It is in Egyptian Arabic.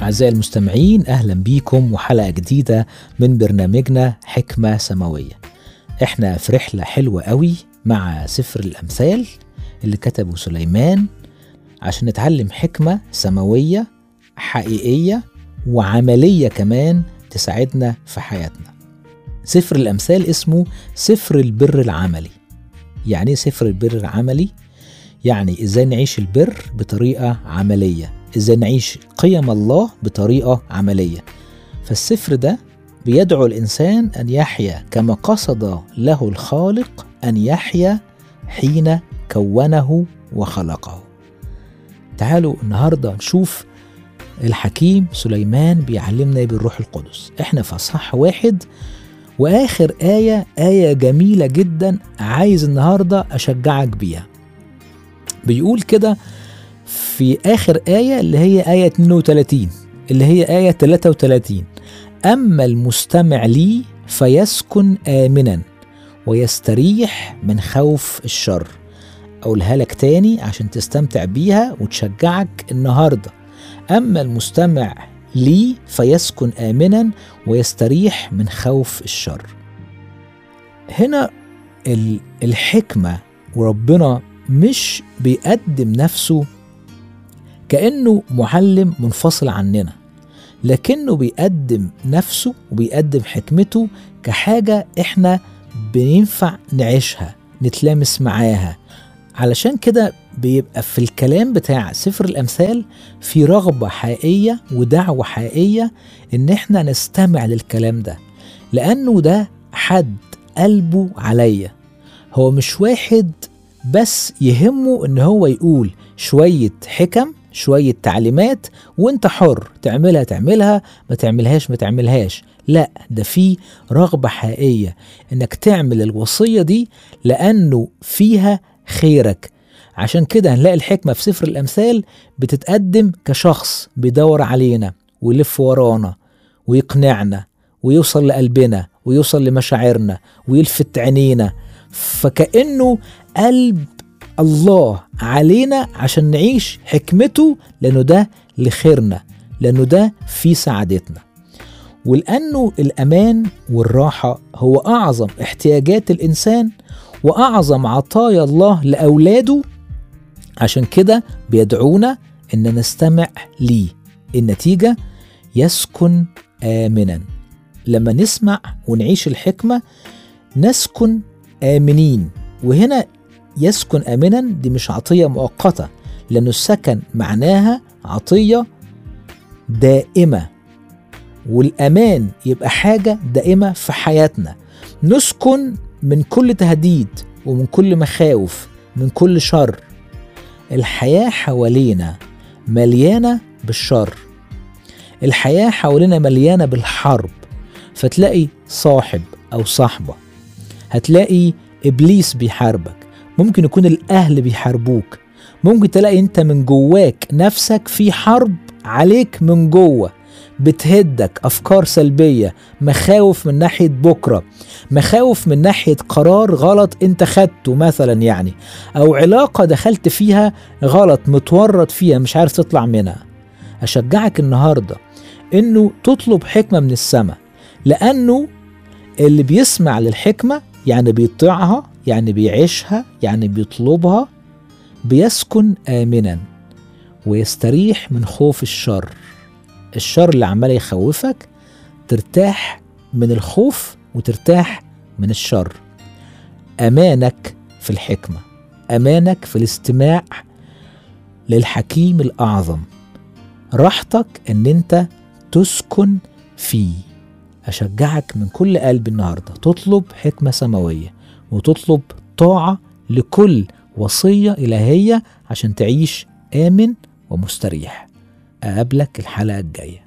أعزائي المستمعين أهلا بيكم وحلقة جديدة من برنامجنا حكمة سماوية احنا في رحلة حلوة قوي مع سفر الأمثال اللي كتبه سليمان عشان نتعلم حكمة سماوية حقيقية وعملية كمان تساعدنا في حياتنا سفر الأمثال اسمه سفر البر العملي يعني ايه سفر البر العملي؟ يعني ازاي نعيش البر بطريقة عملية ازاي نعيش قيم الله بطريقة عملية فالسفر ده بيدعو الإنسان أن يحيا كما قصد له الخالق أن يحيا حين كونه وخلقه تعالوا النهاردة نشوف الحكيم سليمان بيعلمنا بالروح القدس احنا في اصحاح واحد واخر آية آية جميلة جدا عايز النهاردة اشجعك بيها بيقول كده في آخر آية اللي هي آية 32 اللي هي آية 33 أما المستمع لي فيسكن آمنا ويستريح من خوف الشر أقولها لك تاني عشان تستمتع بيها وتشجعك النهاردة أما المستمع لي فيسكن آمنا ويستريح من خوف الشر هنا الحكمة وربنا مش بيقدم نفسه كأنه معلم منفصل عننا لكنه بيقدم نفسه وبيقدم حكمته كحاجة احنا بينفع نعيشها نتلامس معاها علشان كده بيبقى في الكلام بتاع سفر الأمثال في رغبة حقيقية ودعوة حقيقية إن إحنا نستمع للكلام ده لأنه ده حد قلبه عليا هو مش واحد بس يهمه إن هو يقول شوية حكم شوية تعليمات وانت حر تعملها تعملها ما تعملهاش ما تعملهاش لا ده في رغبة حقيقية انك تعمل الوصية دي لانه فيها خيرك عشان كده هنلاقي الحكمة في سفر الأمثال بتتقدم كشخص بيدور علينا ويلف ورانا ويقنعنا ويوصل لقلبنا ويوصل لمشاعرنا ويلفت عينينا فكأنه قلب الله علينا عشان نعيش حكمته لأنه ده لخيرنا لأنه ده في سعادتنا ولأنه الأمان والراحة هو أعظم احتياجات الإنسان وأعظم عطايا الله لأولاده عشان كده بيدعونا إن نستمع ليه النتيجة يسكن آمنا لما نسمع ونعيش الحكمة نسكن آمنين وهنا يسكن آمنا دي مش عطية مؤقتة لأنه السكن معناها عطية دائمة والأمان يبقى حاجة دائمة في حياتنا نسكن من كل تهديد ومن كل مخاوف من كل شر الحياة حوالينا مليانة بالشر الحياة حوالينا مليانة بالحرب فتلاقي صاحب أو صاحبة هتلاقي إبليس بيحاربك ممكن يكون الأهل بيحاربوك ممكن تلاقي أنت من جواك نفسك في حرب عليك من جوه بتهدك أفكار سلبية مخاوف من ناحية بكرة مخاوف من ناحية قرار غلط أنت خدته مثلا يعني أو علاقة دخلت فيها غلط متورط فيها مش عارف تطلع منها أشجعك النهاردة أنه تطلب حكمة من السماء لأنه اللي بيسمع للحكمة يعني بيطيعها يعني بيعيشها يعني بيطلبها بيسكن آمنا ويستريح من خوف الشر الشر اللي عمال يخوفك ترتاح من الخوف وترتاح من الشر امانك في الحكمه امانك في الاستماع للحكيم الاعظم راحتك ان انت تسكن فيه اشجعك من كل قلب النهارده تطلب حكمه سماويه وتطلب طاعه لكل وصيه الهيه عشان تعيش امن ومستريح أقابلك الحلقة الجاية